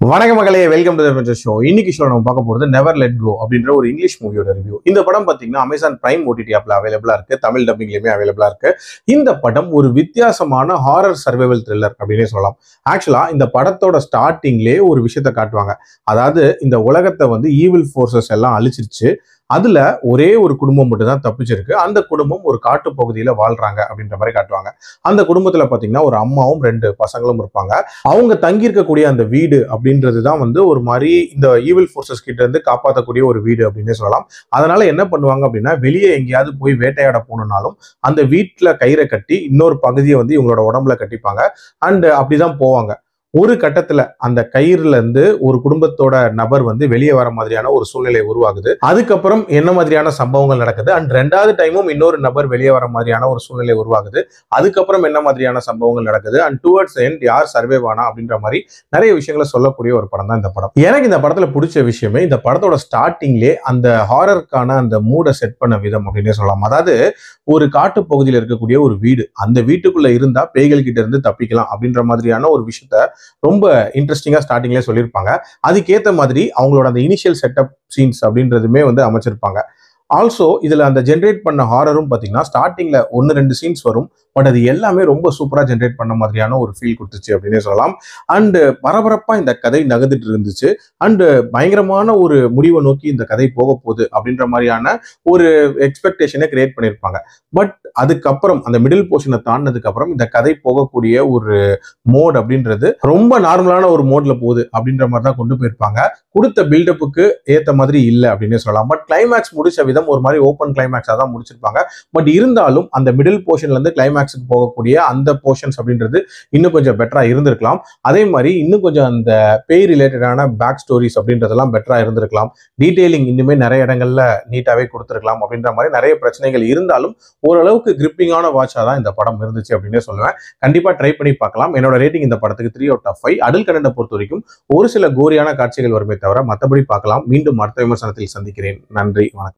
வணக்க மகளே welcome to the show இன்னைக்கு ஷோ நம்ம பார்க்க போறது நெவர் லெட் கோ அப்படின்ற ஒரு இங்கிலீஷ் மூவியோட ரிவ்யூ இந்த படம் பார்த்தீங்கன்னா அமேசான் பிரைம் ஓடிடி ஆப்ல அவைலபிளா இருக்கு தமிழ் டப்பிங்லயுமே அவைலபிளா இருக்கு இந்த படம் ஒரு வித்தியாசமான ஹாரர் சர்வைவல் த்ரில்லர் அப்படின்னே சொல்லலாம் ஆக்சுவலா இந்த படத்தோட ஸ்டார்டிங்லேயே ஒரு விஷயத்த காட்டுவாங்க அதாவது இந்த உலகத்தை வந்து ஈவில் ஃபோர்ஸஸ் எல்லாம் அழிச்சிருச்சு அதுல ஒரே ஒரு குடும்பம் மட்டும் தான் தப்பிச்சிருக்கு அந்த குடும்பம் ஒரு காட்டு பகுதியில வாழ்றாங்க அப்படின்ற மாதிரி காட்டுவாங்க அந்த குடும்பத்துல பாத்தீங்கன்னா ஒரு அம்மாவும் ரெண்டு பசங்களும் இருப்பாங்க அவங்க தங்கி இருக்கக்கூடிய அந்த வீடு அப்படின்றது தான் வந்து ஒரு மாதிரி இந்த ஈவில் ஃபோர்ஸஸ் கிட்ட இருந்து காப்பாற்றக்கூடிய ஒரு வீடு அப்படின்னே சொல்லலாம் அதனால என்ன பண்ணுவாங்க அப்படின்னா வெளியே எங்கேயாவது போய் வேட்டையாட போகணும்னாலும் அந்த வீட்டில் கயிறை கட்டி இன்னொரு பகுதியை வந்து இவங்களோட உடம்புல கட்டிப்பாங்க அண்ட் அப்படிதான் போவாங்க ஒரு கட்டத்துல அந்த கயிறுல இருந்து ஒரு குடும்பத்தோட நபர் வந்து வெளியே வர மாதிரியான ஒரு சூழ்நிலை உருவாகுது அதுக்கப்புறம் என்ன மாதிரியான சம்பவங்கள் நடக்குது அண்ட் ரெண்டாவது டைமும் இன்னொரு நபர் வெளியே வர மாதிரியான ஒரு சூழ்நிலை உருவாகுது அதுக்கப்புறம் என்ன மாதிரியான சம்பவங்கள் நடக்குது அண்ட் டுவர்ட்ஸ் எண்ட் யார் சர்வேவ் ஆனா அப்படின்ற மாதிரி நிறைய விஷயங்களை சொல்லக்கூடிய ஒரு படம் தான் இந்த படம் எனக்கு இந்த படத்துல பிடிச்ச விஷயமே இந்த படத்தோட ஸ்டார்டிங்லே அந்த ஹாரருக்கான அந்த மூடை செட் பண்ண விதம் அப்படின்னே சொல்லலாம் அதாவது ஒரு காட்டு பகுதியில் இருக்கக்கூடிய ஒரு வீடு அந்த வீட்டுக்குள்ள இருந்தா பேய்கள் கிட்ட இருந்து தப்பிக்கலாம் அப்படின்ற மாதிரியான ஒரு விஷயத்த ரொம்ப இன்ட்ரெஸ்டிங்கா ஸ்டார்டிங்லேயே சொல்லியிருப்பாங்க அதுக்கேற்ற மாதிரி அவங்களோட அந்த இனிஷியல் செட்டப் சீன்ஸ் அப்படின்றதுமே வந்து அமைச்சிருப்பாங்க ஆல்சோ இதுல அந்த ஜென்ரேட் பண்ண ஹாரரும் பாத்தீங்கன்னா ஸ்டார்டிங்ல ஒன்னு ரெண்டு சீன்ஸ் வரும் பட் அது எல்லாமே ரொம்ப சூப்பரா ஜென்ரேட் பண்ண மாதிரியான ஒரு ஃபீல் கொடுத்துச்சு அப்படின்னே சொல்லலாம் அண்ட் பரபரப்பா இந்த கதை நகர்ந்துட்டு இருந்துச்சு அண்ட் பயங்கரமான ஒரு முடிவை நோக்கி இந்த கதை போக போகுது அப்படின்ற மாதிரியான ஒரு எக்ஸ்பெக்டேஷனை கிரியேட் பண்ணியிருப்பாங்க பட் அதுக்கப்புறம் அந்த மிடில் போர்ஷனை தாண்டினதுக்கு அப்புறம் இந்த கதை போகக்கூடிய ஒரு மோட் அப்படின்றது ரொம்ப நார்மலான ஒரு மோட்ல போகுது அப்படின்ற மாதிரி தான் கொண்டு போயிருப்பாங்க கொடுத்த பில்டப்புக்கு ஏத்த மாதிரி இல்லை அப்படின்னே சொல்லலாம் பட் கிளைமேக்ஸ் முடிச்ச விதம் ஒரு மாதிரி ஓப்பன் கிளைமேக்ஸாக தான் முடிச்சிருப்பாங்க பட் இருந்தாலும் அந்த மிடில் போர்ஷன்ல இருந்து கிளைமேக்ஸுக்கு போகக்கூடிய அந்த போர்ஷன்ஸ் அப்படின்றது இன்னும் கொஞ்சம் பெட்டரா இருந்திருக்கலாம் அதே மாதிரி இன்னும் கொஞ்சம் அந்த பேய் ரிலேட்டடான பேக் ஸ்டோரிஸ் அப்படின்றதெல்லாம் பெட்டரா இருந்திருக்கலாம் டீடைலிங் இன்னுமே நிறைய இடங்கள்ல நீட்டாவே கொடுத்துருக்கலாம் அப்படின்ற மாதிரி நிறைய பிரச்சனைகள் இருந்தாலும் ஓரளவுக்கு கிரிப்பிங்கான வாட்சாக தான் இந்த படம் இருந்துச்சு அப்படின்னே சொல்லுவேன் கண்டிப்பா ட்ரை பண்ணி பார்க்கலாம் என்னோட ரேட்டிங் இந்த படத்துக்கு த்ரீ அவுட் ஆஃப் ஃபைவ் அடல் கண்டனை பொறுத்த வரைக்கும் ஒரு சில கோரியான காட்சிகள் வருமே தவிர மற்றபடி பார்க்கலாம் மீண்டும் அடுத்த விமர்சனத்தில் சந்திக்கிறேன் நன்றி வணக்கம்